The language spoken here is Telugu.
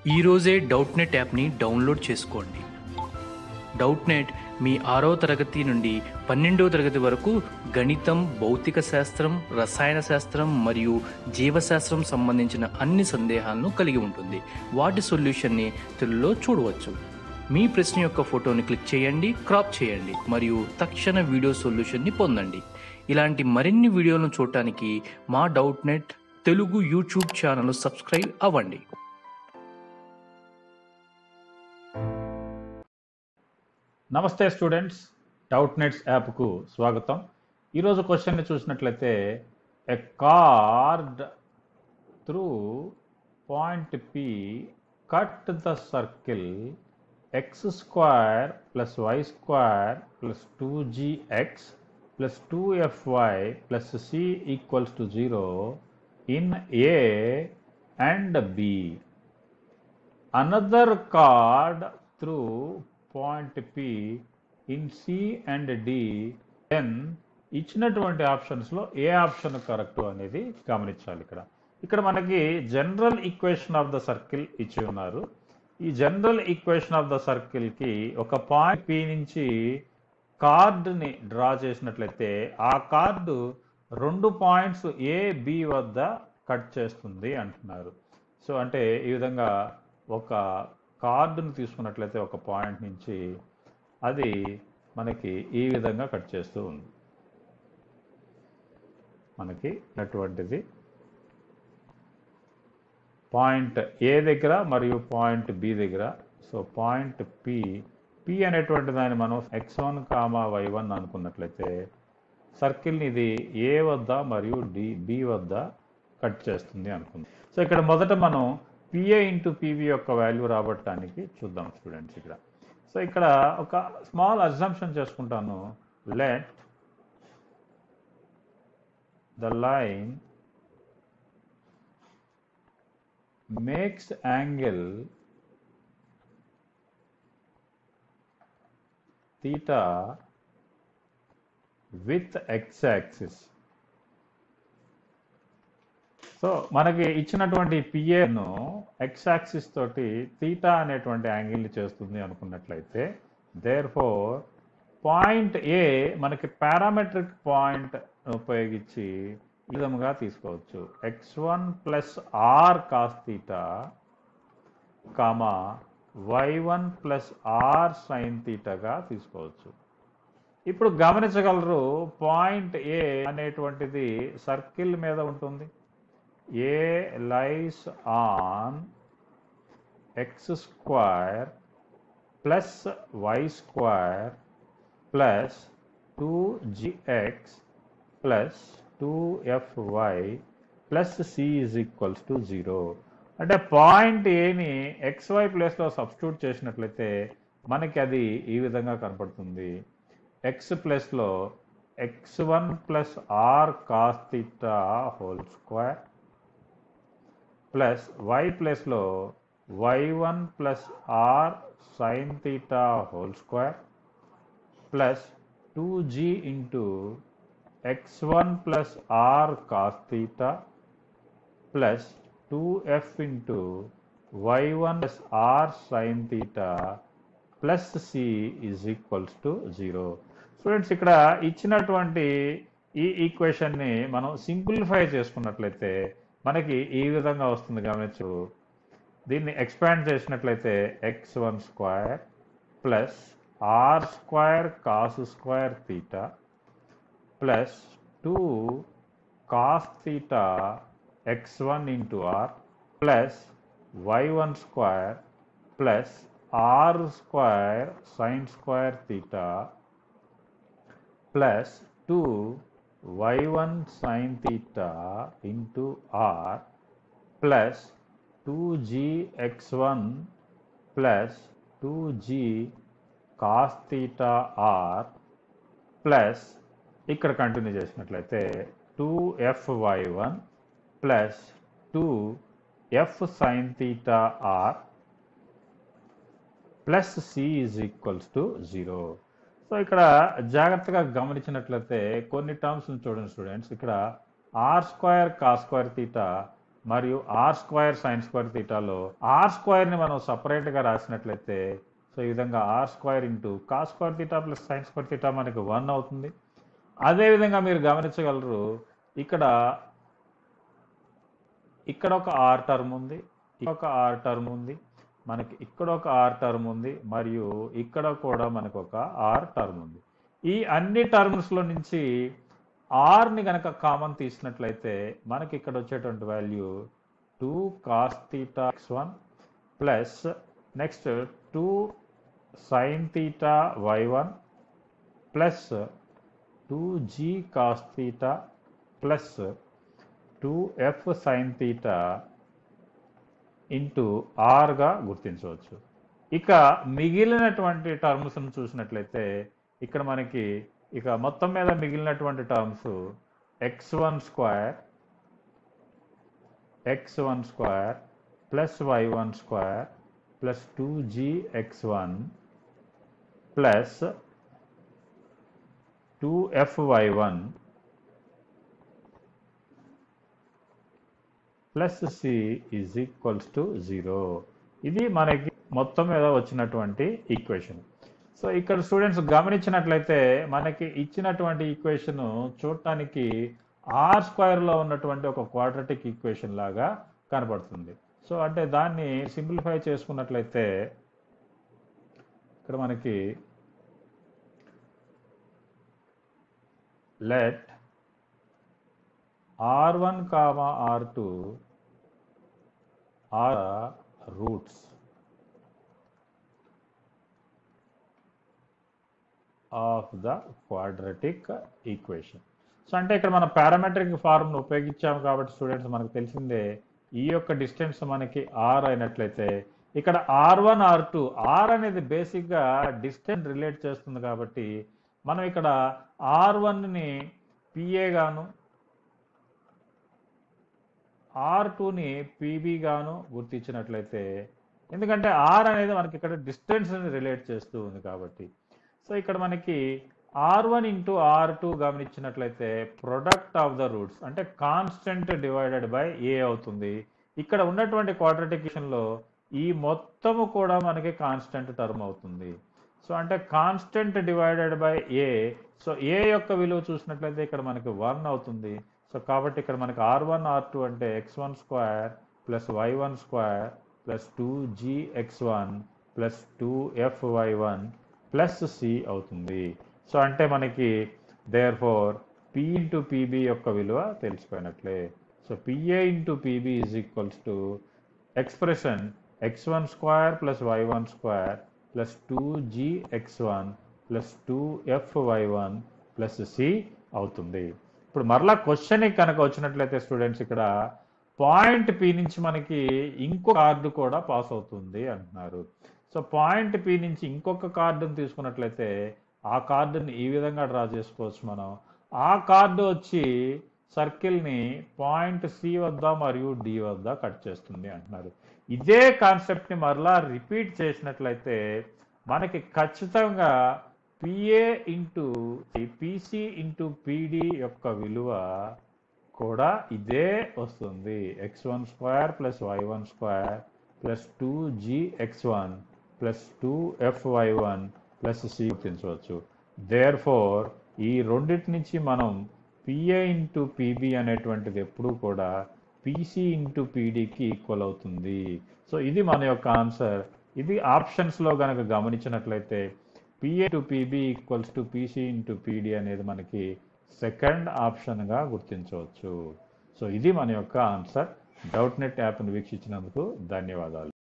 ఈరోజే డౌట్ నెట్ యాప్ని డౌన్లోడ్ చేసుకోండి డౌట్ నెట్ మీ ఆరో తరగతి నుండి పన్నెండో తరగతి వరకు గణితం భౌతిక శాస్త్రం రసాయన శాస్త్రం మరియు జీవశాస్త్రం సంబంధించిన అన్ని సందేహాలను కలిగి ఉంటుంది వాటి సొల్యూషన్ని తెలుగులో చూడవచ్చు మీ ప్రశ్న యొక్క ఫోటోని క్లిక్ చేయండి క్రాప్ చేయండి మరియు తక్షణ వీడియో సొల్యూషన్ని పొందండి ఇలాంటి మరిన్ని వీడియోలను చూడటానికి మా Doubtnut Telugu YouTube channel subscribe అవ్వండి నమస్తే స్టూడెంట్స్ డౌట్ నెట్స్ యాప్కు స్వాగతం ఈరోజు క్వశ్చన్ని చూసినట్లయితే a chord through point P cut the circle x square plus why square plus two g x plus two fy plus c equals to zero in A and B another card through point P in C and D then ఇచ్చినటువంటి ఆప్షన్స్లో ఏ ఆప్షన్ కరెక్ట్ అనేది గమనించాలి ఇక్కడ ఇక్కడ మనకి general equation of the circle ఇచ్చి ఉన్నారు ఈ జనరల్ ఈక్వేషన్ ఆఫ్ ద సర్కిల్కి ఒక పాయింట్ పి నుంచి కార్డుని డ్రా చేసినట్లయితే ఆ కార్డు రెండు పాయింట్స్ ఏ బి వద్ద కట్ చేస్తుంది అంటున్నారు సో అంటే ఈ విధంగా ఒక కార్డును తీసుకున్నట్లయితే ఒక పాయింట్ నుంచి అది మనకి ఈ విధంగా కట్ చేస్తూ ఉంది మనకి అటువంటిది పాయింట్ ఏ దగ్గర మరియు పాయింట్ బి దగ్గర సో పాయింట్ పి పి అనేటువంటి దాన్ని మనం X one comma Y one అనుకున్నట్లయితే సర్కిల్ని ఇది ఏ వద్ద మరియు డి బి వద్ద కట్ చేస్తుంది అనుకుంది సో ఇక్కడ మొదట మనం పిఏ ఇంటూ పివి యొక్క వాల్యూ రాబట్టడానికి చూద్దాం స్టూడెంట్స్ ఇక్కడ సో ఇక్కడ ఒక స్మాల్ అజంప్షన్ చేసుకుంటాను let the line makes angle theta with x axis so మనకి ఇచ్చినటువంటి పిఏను ఎక్స్ యాక్సిస్ తోటి తీటా అనేటువంటి యాంగిల్ని చేస్తుంది అనుకున్నట్లయితే దేర్ ఫోర్ పాయింట్ ఏ మనకి పారామెట్రిక్ పాయింట్ ఉపయోగించి ఈ విధముగా తీసుకోవచ్చు X one plus R cos theta comma Y one plus R sine తీటాగా తీసుకోవచ్చు ఇప్పుడు గమనించగలరు పాయింట్ ఏ అనేటువంటిది సర్కిల్ మీద ఉంటుంది A lies on X square plus why square plus two G X plus two fy plus C is equals to zero అంటే పాయింట్ ఏని ఎక్స్వై ప్లేస్లో సబ్స్టిట్యూట్ చేసినట్లయితే మనకి అది ఈ విధంగా కనపడుతుంది ఎక్స్ ప్లస్లో X one plus R cos theta whole square plus why ప్లస్లో Y one plus R sine theta whole square plus two G into X one plus R cos theta plus two F into Y one plus R sine theta plus C is equals to zero students ఇక్కడ ఇచ్చినటువంటి ఈ ఈక్వేషన్ని మనం సింప్లిఫై చేసుకున్నట్లయితే మనకి ఈ విధంగా వస్తుంది గమనించు దీన్ని ఎక్స్పాండ్ చేసినట్లయితే X one square plus R square cos square theta plus two cos theta x1 into r plus y1 square plus r square sin square theta plus 2 y1 sin theta into r plus 2g x1 plus 2g cos theta r plus ఇక్కడ కంటిన్యూ చేసినట్లయితే two F Y one plus two F sine theta R plus C is equals to zero so ఇక్కడ జాగ్రత్తగా గమనించినట్లయితే కొన్ని టర్మ్స్ చూడండి స్టూడెంట్స్ ఇక్కడ R square cos square theta మరియు ఆర్ స్క్వేర్ సైన్ స్క్వేర్ తీటాలో ఆర్ స్క్వేర్ని మనం సపరేట్గా రాసినట్లయితే సో ఈ విధంగా R square into cos square theta plus sine square theta మనకి వన్ అవుతుంది అదేవిధంగా మీరు గమనించగలరు ఇక్కడ ఇక్కడ ఒక ఆర్ టర్మ్ ఉంది ఇక్కడ ఒక ఆర్ టర్మ్ ఉంది మనకి ఇక్కడ ఒక ఆర్ టర్మ్ ఉంది మరియు ఇక్కడ కూడా మనకు ఒక ఆర్ టర్మ్ ఉంది ఈ అన్ని టర్మ్స్లో నుంచి ఆర్ని గనక కామన్ తీసినట్లయితే మనకి ఇక్కడ వచ్చేటువంటి value two cos theta X one plus next two sine theta Y one plus two G cos theta plus two F sine theta into ఆర్గా గుర్తించవచ్చు ఇక మిగిలినటువంటి టర్మ్స్ను చూసినట్లయితే ఇక్కడ మనకి ఇక మొత్తం మీద మిగిలినటువంటి terms X one square X one square plus Y one square plus two G X one plus two F Y one plus C is equals to zero ఇది మనకి మొత్తం మీద వచ్చినటువంటి ఈక్వేషన్ సో ఇక్కడ స్టూడెంట్స్ గమనించినట్లయితే మనకి ఇచ్చినటువంటి ఈక్వేషన్ చూడటానికి ఆర్ స్క్వేర్లో ఉన్నటువంటి ఒక క్వాడ్రటిక్ ఈక్వేషన్ లాగా కనబడుతుంది సో అంటే దాన్ని సింప్లిఫై చేసుకున్నట్లయితే ఇక్కడ మనకి let R one comma R two R roots of the quadratic equation so అంటే ఇక్కడ మనం పారామెట్రిక్ ఫార్మ్ను ఉపయోగించాము కాబట్టి స్టూడెంట్స్ మనకు తెలిసిందే ఈ యొక్క డిస్టెన్స్ మనకి ఆర్ అయినట్లయితే ఇక్కడ R one R two R అనేది బేసిక్గా డిస్టెన్స్ రిలేట్ చేస్తుంది కాబట్టి మనం ఇక్కడ ఆర్ వన్ని పిఏ గాను ఆర్ టూని పీబీ గాను గుర్తించినట్లయితే ఎందుకంటే ఆర్ అనేది మనకి ఇక్కడ డిస్టెన్స్ రిలేట్ చేస్తూ ఉంది కాబట్టి సో ఇక్కడ మనకి R one into R two గమనించినట్లయితే ప్రొడక్ట్ ఆఫ్ ద రూట్స్ అంటే కాన్స్టెంట్ డివైడెడ్ బై ఏ అవుతుంది ఇక్కడ ఉన్నటువంటి క్వాడ్రటికేషన్లో ఈ మొత్తము కూడా మనకి కాన్స్టెంట్ టర్మ్ అవుతుంది సో అంటే constant divided by A so A యొక్క విలువ చూసినట్లయితే ఇక్కడ మనకి వన్ అవుతుంది సో కాబట్టి ఇక్కడ మనకి ఆర్ వన్ ఆర్ టూ అంటే X one square plus Y one square plus two G X one plus two F Y one plus C అవుతుంది సో అంటే మనకి therefore P into PB యొక్క విలువ తెలిసిపోయినట్లే so PA into PB is equals to expression X one square plus Y one square plus two G X one plus two F Y one plus C అవుతుంది ఇప్పుడు మరలా క్వశ్చన్ కనుక వచ్చినట్లయితే స్టూడెంట్స్ ఇక్కడ పాయింట్ పి నుంచి మనకి ఇంకో కార్డు కూడా పాస్ అవుతుంది అంటున్నారు సో పాయింట్ పి నుంచి ఇంకొక కార్డును తీసుకున్నట్లయితే ఆ కార్డుని ఈ విధంగా డ్రా చేసుకోవచ్చు మనం ఆ కార్డు వచ్చి సర్కిల్ని పాయింట్ సి వద్ద మరియు డి వద్ద కట్ చేస్తుంది అంటున్నారు ఇదే కాన్సెప్ట్ని మరలా రిపీట్ చేసినట్లయితే మనకి ఖచ్చితంగా PA into PC into PD యొక్క విలువ కూడా ఇదే వస్తుంది X one square plus Y one square plus two G X one plus two F Y one plus C గుర్తించవచ్చు దేర్ ఫోర్ ఈ రెండింటి నుంచి మనం పిఏ ఇంటూ పీబీ అనేటువంటిది ఎప్పుడూ కూడా పీసీ ఇంటూ పీడీకి ఈక్వల్ అవుతుంది సో ఇది మన యొక్క ఆన్సర్ ఇది ఆప్షన్స్లో గనక గమనించినట్లయితే PA to PB equals to PC into PD అనేది మనకి సెకండ్ ఆప్షన్గా గుర్తించవచ్చు సో ఇది మన యొక్క ఆన్సర్ డౌట్ నెట్ యాప్ను వీక్షించినందుకు ధన్యవాదాలు